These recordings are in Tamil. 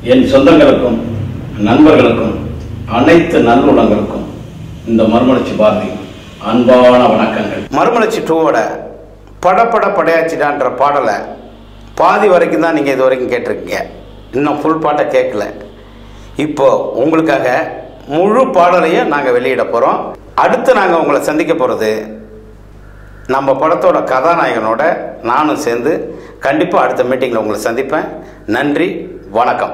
என் சொந்தங்களுக்கும் நண்பர்களுக்கும் அனைத்து நல்லுள்ளங்களுக்கும் இந்த மறுமலர்ச்சி பாரதி அன்பான வணக்கங்கள் மறுமலர்ச்சி டூவோட படப்பட படையாச்சிடான்ற பாடலை பாதி வரைக்கும் தான் நீங்கள் இது வரைக்கும் கேட்டிருக்கீங்க இன்னும் ஃபுல் பாட்டை கேட்கல இப்போ உங்களுக்காக முழு பாடலையும் நாங்கள் வெளியிட போகிறோம் அடுத்து நாங்கள் உங்களை சந்திக்க போகிறது நம்ம படத்தோட கதாநாயகனோட நானும் சேர்ந்து கண்டிப்பாக அடுத்த மீட்டிங்கில் உங்களை சந்திப்பேன் நன்றி வணக்கம்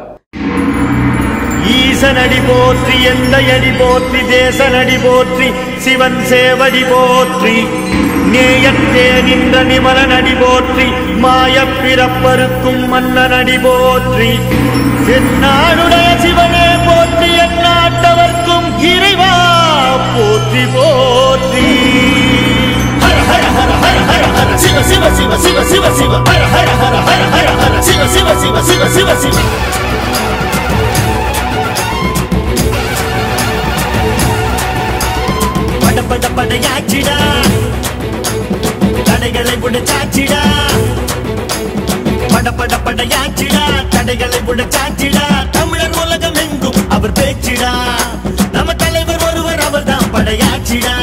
ஈசனடி போற்றி எந்த அடி போற்றி தேசனடி போற்றி சிவன் சேவடி போற்றி நேயத்தே நின்ற நிமலனடி போற்றி மாயப் பிறப்பருக்கும் மன்னனடி போற்றி தென்னாடுடைய சிவனே போற்றி எந்நாட்டவர்க்கும் இறைவா போற்றி போற்றி ஹர ஹர ஹர ஹர ஹர ஹர சிவ சிவ சிவ சிவ சிவ சிவ ஹர ஹர ஹர ஹர ஹர ஹர சிவ சிவ சிவ சிவ சிவ சிவ பட பட படையாச்சிடா தடைகளை உடைச்சாச்சிடா பட பட படையாச்சிடா தடைகளை உடைச்சாச்சிடா தமிழர் உலகம் எங்கும் அவர் பேச்சிடா நம்ம தலைவர் ஒருவர் அவர்தான் படையாச்சிடா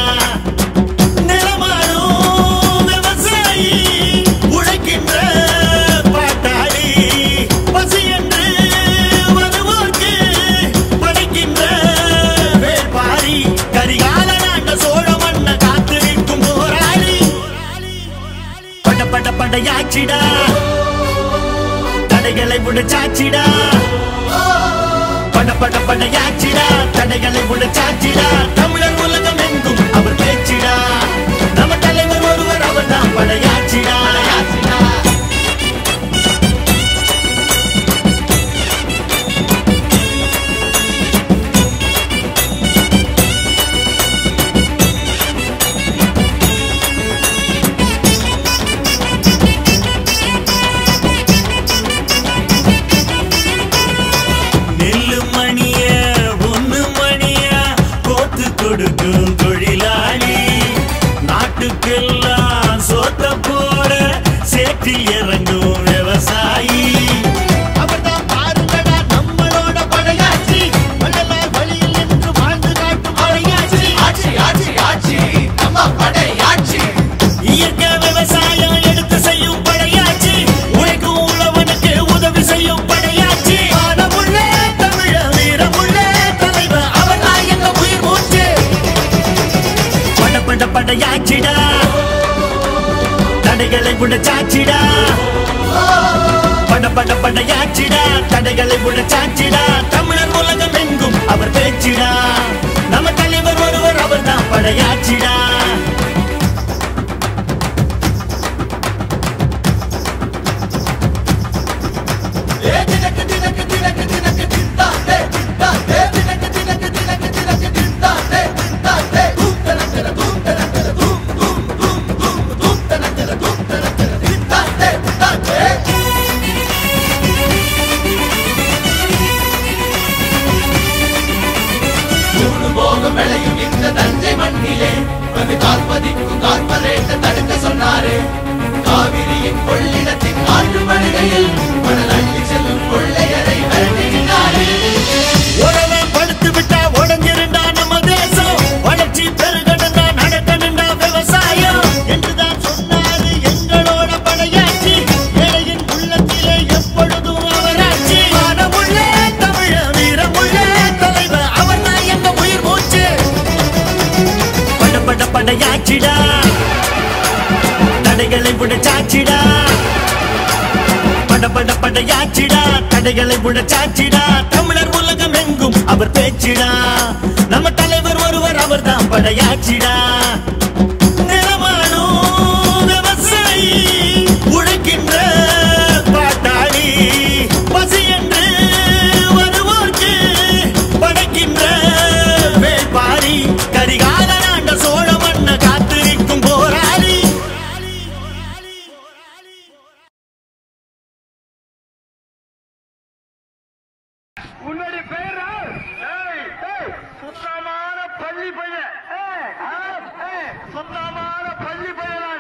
நிலமாடும் விவசாயி உழைக்கின்ற பாட்டாளி பசி என்று வருவோர்க்கு படைக்கின்ற வேள்பாரி கரிகால நாட்ட சோழ மன்ன காத்து நிற்கும் போராளி பட பட படையாச்சிடா தடைகளை உடைச்சாச்சிடா பட பட படையாச்சிடா தடைகளை உடைச்சாச்சிடா தமிழர் உலகம் எங்கும் அவர் பேச்சிடா நம்ம தலைவர் ஒருவர் அவர் தான் படையாச்சிடா நெல்லு மணிய ஒண்ணு மணிய கோத்து கொடுக்கும் தொழிலாளி நாட்டுக்கெல்லாம் சோத்த போட சேற்றில் இறங்கும் விவசாயி அவர்தான் பாருங்கடா நம்மளோட படையாச்சி மணலார் வழியில் நின்று வாழ்ந்து காட்டும் படையாச்சி ஆட்சி ஆட்சி ஆட்சி நம்ம படையாட்சி இயற்கை விவசாயம் எடுத்து செய்யும் படையாச்சி உழைக்கும் உழவனுக்கு உதவி செய்யும் படையாச்சி மானமுள்ள தமிழ வீரமுள்ள தலைவர் அவர் தான் எங்க உயிர் மூச்சு பட பட படையாச்சிடா தடைகளை உடைச்சாச்சிடா பட பட படையாச்சிடா தடைகளை உடைச்சாச்சிடா தமிழர் உலகம் எங்கும் அவர் பேச்சிடா நம்ம தலைவர் ஒருவர் அவர் தான் படையாச்சிடா ஏ தினக்கு தினக்கு தினக்கு தினக்கு தின்தாண்டே தின்தாண்டே தினக்கு தினக்கு தினக்கு தினக்கு தின்தாண்டே தின்தாண்டே தூம் தனக்கர தூம் தனக்கர தூம் தூம் தூம் தூம் தூம் தனக்கர தூம் தனக்கர தின்தாண்டே தின்தாண்டே மூணு போகம் விளையும் இந்த தஞ்சை மண்ணிலே ஒரு கால்பதிக்கும் கார்பரேட்டை தடுக்க சொன்னாரு காவிரியின் கொள்ளிடத்தின் ஆற்று படுகையில் மணல் அள்ளி செல்லும் கொள்ளையரை விரட்டினாரு உடனே படுத்து விட்டா உடஞ்சிருந்தா நம்ம தேசம் வளர்ச்சி பெருகணும்னா நடக்கணும்னா விவசாயம் என்றுதான் சொன்னாரு எங்களோட படையாச்சி ஏழையின் உள்ளத்திலே எப்பொழுதும் அவராட்சி மானமுள்ள தமிழ வீரமுள்ள தலைவர் அவர் தான் எங்க உயிர் மூச்சு பட பட படையாச்சிடா தடைகளை உடைச்சாச்சிடா பட பட படையாச்சிடா தடைகளை உடைச்சாச்சிடா தமிழர் உலகம் எங்கும் அவர் பேச்சிடா நம்ம தலைவர் ஒருவர் அவர் தான் படையாச்சிடா நிலமாடும் விவசாயி உழைக்கின்ற பாட்டாளி பசி என்று வருவோர்க்கு படைக்கின்ற வேள்பாரி கரிகால நாட்ட சோழ மன்ன காத்திருக்கும் போராளி உன்னுடைய பேர் சுத்தமான பள்ளி பையன் ஏய், ஆ, ஏய், சுத்தமான பள்ளி பையனா